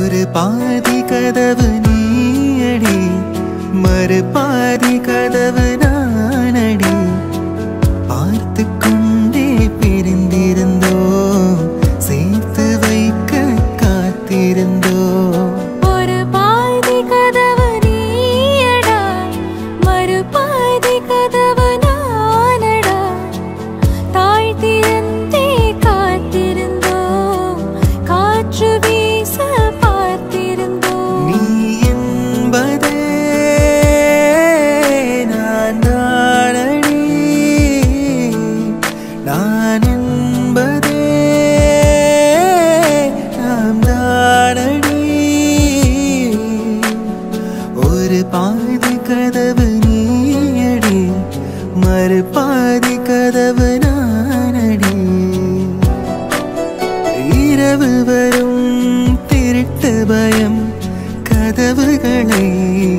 ஒரு பாதி கதவு நீயடி மறு பாதி கதவு நானடி பார்த்து கொண்டே பிரிந்திருந்தோம் சேர்த்து வைக்க காத்திருந்தோம் ஒரு பாதி கதவு நீயடா மறு பாதி கதவு நானடா தாழ்த்திருந்தே காத்திருந்தோம் காற்று வீச பார்த்திருந்தோம் நீ என்பதே நான் தானடி நான் என்பதே நாம் தானடி ஒரு பாதி கதவு நீயடி மறு பாதி கதவு நானடி இரவு வரும் திருட்டு பயம் கதவுகளை